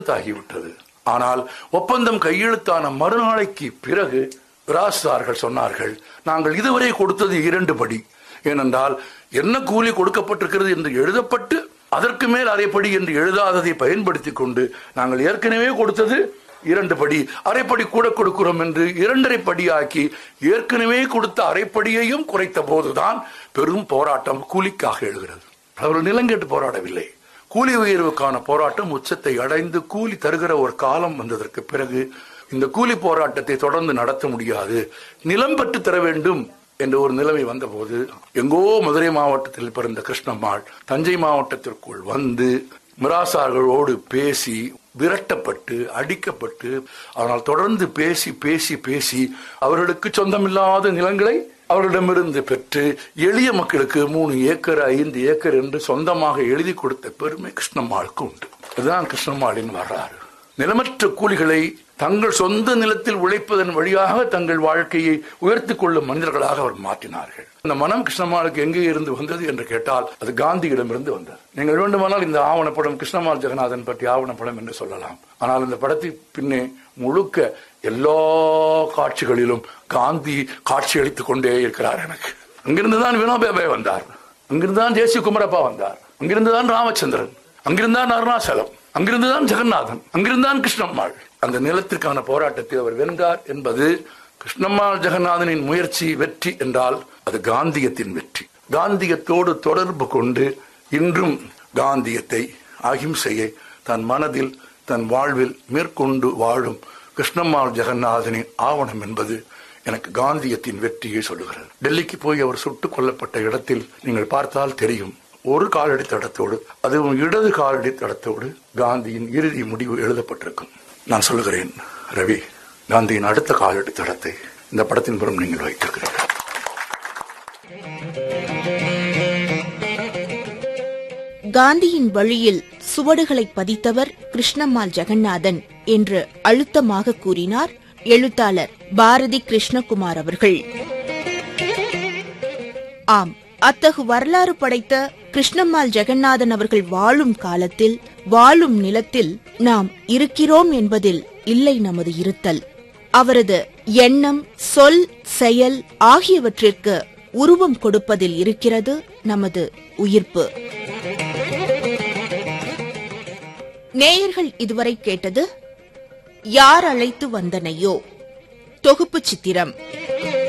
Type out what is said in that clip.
ஆகிவிட்டது ஆனால் ஒப்பந்தம் கையெழுத்தான மறுநாளைக்கு பிறகு ராஜ்தார்கள் சொன்னார்கள் நாங்கள் இதுவரை கொடுத்தது இரண்டு படி ஏனென்றால் என்ன கூலி கொடுக்கப்பட்டிருக்கிறது என்று எழுதப்பட்டு அதற்கு மேல் அரைப்படி என்று எழுதாததை பயன்படுத்திக் கொண்டு நாங்கள் ஏற்கனவே கொடுத்தது இரண்டு படி அரைப்படி கூட கொடுக்கிறோம் என்று இரண்டரை படியாக்கி ஏற்கனவே கொடுத்த அரைப்படியையும் குறைத்த போதுதான் பெரும் போராட்டம் கூலிக்காக எழுகிறது அவர்கள் நிலங்கேட்டு போராடவில்லை கூலி உயர்வுக்கான போராட்டம் உச்சத்தை அடைந்து கூலி தருகிற ஒரு காலம் வந்ததற்கு பிறகு இந்த கூலி போராட்டத்தை தொடர்ந்து நடத்த முடியாது நிலம் பெற்று தர வேண்டும் என்ற ஒரு நிலைமை வந்தபோது எங்கோ மதுரை மாவட்டத்தில் பிறந்த கிருஷ்ணம்மாள் தஞ்சை மாவட்டத்திற்குள் வந்து மிராசார்களோடு பேசி விரட்டப்பட்டு அடிக்கப்பட்டு ஆனால் தொடர்ந்து பேசி பேசி பேசி அவர்களுக்கு சொந்தமில்லாத நிலங்களை அவர்களிடமிருந்து பெற்று எளிய மக்களுக்கு மூணு ஏக்கர் ஐந்து ஏக்கர் என்று சொந்தமாக எழுதி கொடுத்த பெருமை கிருஷ்ணம்மாளுக்கு உண்டு இதுதான் கிருஷ்ணம்மாளின் வரலாறு நிலமற்ற கூலிகளை தங்கள் சொந்த நிலத்தில் உழைப்பதன் வழியாக தங்கள் வாழ்க்கையை உயர்த்திக் கொள்ளும் மனிதர்களாக அவர் மாற்றினார்கள் இந்த மனம் கிருஷ்ணம்மாளுக்கு எங்கே இருந்து வந்தது என்று கேட்டால் அது காந்தியிடமிருந்து வந்தது நீங்கள் வேண்டுமானால் இந்த ஆவணப்படம் கிருஷ்ணமால் ஜெகநாதன் பற்றி ஆவணப்படம் என்று சொல்லலாம் ஆனால் இந்த படத்தை பின்னே முழுக்க எல்லா காட்சிகளிலும் காந்தி காட்சி அளித்துக் கொண்டே இருக்கிறார் எனக்கு அங்கிருந்து தான் வினோபாபாய் வந்தார் அங்கிருந்து தான் தேசிய குமரப்பா வந்தார் அங்கிருந்து தான் ராமச்சந்திரன் அங்கிருந்து தான் அருணாச்சலம் அங்கிருந்து தான் ஜெகநாதன் அங்கிருந்து தான் கிருஷ்ணம்மாள் அந்த நிலத்திற்கான போராட்டத்தை அவர் வென்றார் என்பது கிருஷ்ணம்மாள் ஜெகநாதனின் முயற்சி வெற்றி என்றால் அது காந்தியத்தின் வெற்றி காந்தியத்தோடு தொடர்பு கொண்டு இன்றும் காந்தியத்தை அகிம்சையை தன் மனதில் தன் வாழ்வில் மேற்கொண்டு வாழும் கிருஷ்ணம்மாள் ஜெகநாதனின் ஆவணம் என்பது எனக்கு காந்தியத்தின் வெற்றியை சொல்லுகிறது டெல்லிக்கு போய் அவர் சுட்டுக் கொல்லப்பட்ட இடத்தில் நீங்கள் பார்த்தால் தெரியும் ஒரு காலடி தடத்தோடு அதுவும் இடது காலடி தடத்தோடு காந்தியின் இறுதி முடிவு எழுதப்பட்டிருக்கும் நான் சொல்லுகிறேன் ரவி காந்தியின் அடுத்த காலடி தடத்தை இந்த படத்தின் புறம் நீங்கள் வைத்திருக்கிறீர்கள் காந்தியின் வழியில் சுவடுகளை பதித்தவர் கிருஷ்ணம்மாள் ஜெகநாதன் என்று அழுத்தமாக கூறினார் எழுத்தாளர் பாரதி கிருஷ்ணகுமார் அவர்கள் ஆம் அத்தகு வரலாறு படைத்த கிருஷ்ணம்மாள் ஜெகநாதன் அவர்கள் வாழும் காலத்தில் வாழும் நிலத்தில் நாம் இருக்கிறோம் என்பதில் இல்லை நமது இருத்தல் அவரது எண்ணம் சொல் செயல் ஆகியவற்றிற்கு உருவம் கொடுப்பதில் இருக்கிறது நமது உயிர்ப்பு நேயர்கள் இதுவரை கேட்டது யார் அழைத்து வந்தனையோ தொகுப்பு சித்திரம்